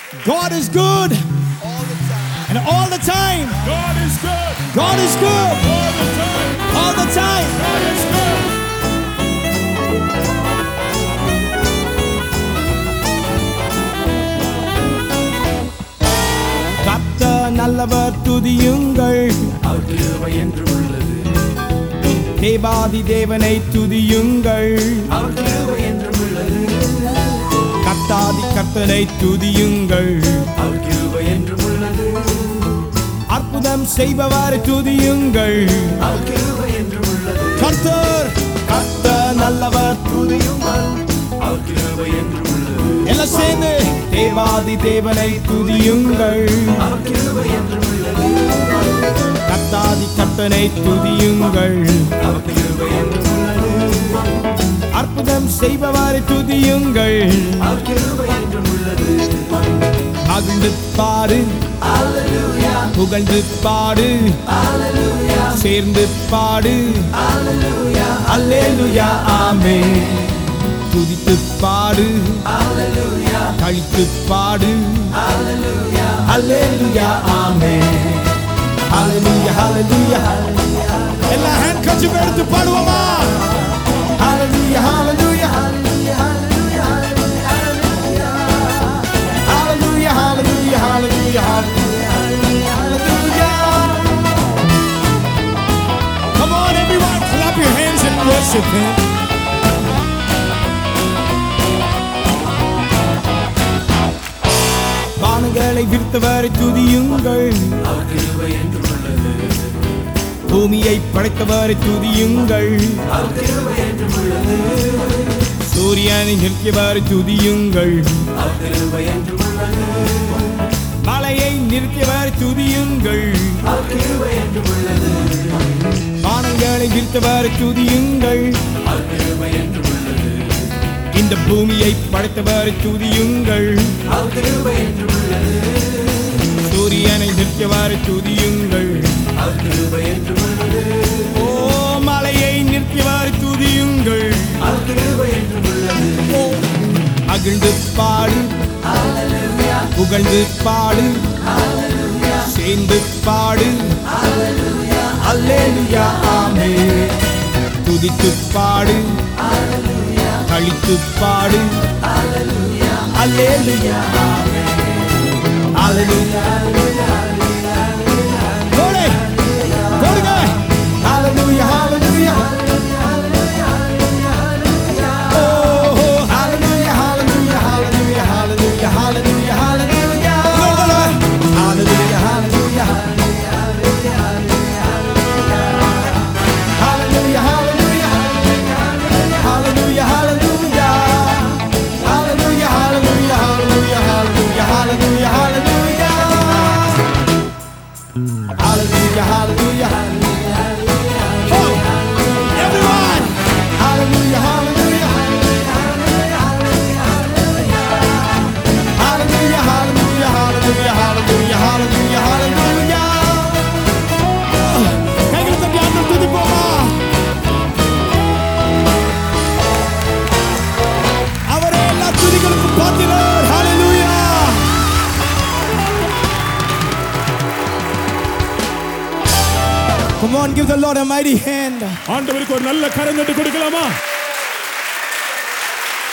God is good all the time. and all the time. God is good God is good all the time. all the time. God is good. கத்த நல்லவர் துதியுங்கள் அவர் கிருபை என்று உள்ளது தேவாதி தேவனை துதியுங்கள் அவர் கிருபை என்று உள்ளது கத்தாதி கர்த்தனை துதியுங்கள் அவர் கிருபை என்று உள்ளது அற்புதம் செய்பவர் துதியுங்கள் அவர் கிருபை என்று உள்ளது கர்த்தர் கத்த நல்லவர் துதியுங்கள் அவர் கிருபை என்று உள்ளது எல்லாம் சேர்ந்து தேவாதி தேவனை துதியுங்கள் அவர் கிருபை என்று உள்ளது கத்தாதி கர்த்தனை துதியுங்கள் அவர் கிருபை என்று உள்ளது அற்புதம் செய்பவர் துதியுங்கள் அவர் கிருபை என்று உள்ளது மகிழ்ந்து பாடு புகழ்ந்து பாடு சேர்ந்து பாடு அல்லேலுயா ஆமே துதித்து பாடு கழித்து பாடு அல்லேலுயா ஆமே ஹalleluya ஹalleluya எல்லா ஹேண்ட் கட்சி எடுத்து பாடுவோமா ஹalleluya ஹalleluya ஹalleluya ஹalleluya ஹalleluya ஹalleluya ஹalleluya Come on everyone clap your hands and worship him வானங்களை விரித்தவரை துதியுங்கள் அவர் கிருபை என்று உள்ளது பூமியை படைத்தவரை துதியுங்கள் அவர் கிருபை என்று உள்ளது சூரியனை நிறுத்தியவரை துதியுங்கள் அவர் கிருபை என்று உள்ளது மலையை நிறுத்தியவரை துதியுங்கள் அவர் கிருபை என்று உள்ளது வானங்களை விரித்தவரை துதியுங்கள் அவர் கிருபை என்று உள்ளது இந்த பூமியை படைத்தவரை துதியுங்கள் அவர் கிருபை என்று உள்ளது சூரியனை நிறுத்தியவரை துதியுங்கள் அவர் கிருபை என்று உள்ளது ஓ மலையை நிறுத்தியவரை துதியுங்கள் அவர் கிருபை என்று உள்ளது ஓ அகிழ்ந்து பாடு புகழ்ந்து பாடு சேர்ந்து பாடு அல்லேலுயா ஆமே துதித்து பாடு கழித்து பாடு அல்லேலுயா ஆமே அல்லேலுயா கோடை கோடுங்க ஹalleluya ஹalleluya Oh, hallelujah, hallelujah, hallelujah, hallelujah, hallelujah, hallelujah. Hallelujah, hallelujah, hallelujah, hallelujah, hallelujah, hallelujah. Hallelujah, hallelujah, hallelujah, hallelujah, hallelujah, hallelujah. Hallelujah, hallelujah. Oh, everyone. Hallelujah, hallelujah. Hallelujah, hallelujah, hallelujah, hallelujah, hallelujah, hallelujah. கைகளை தட்டி ஆண்டவர் துதிப்போமா? அவரே எல்லா துதிகளுக்கும் பாத்திரர். Hallelujah. Come on, give the Lord a mighty hand. ஆண்டவருக்கு ஒரு நல்ல கரம் தட்டி கொடுக்கலாமா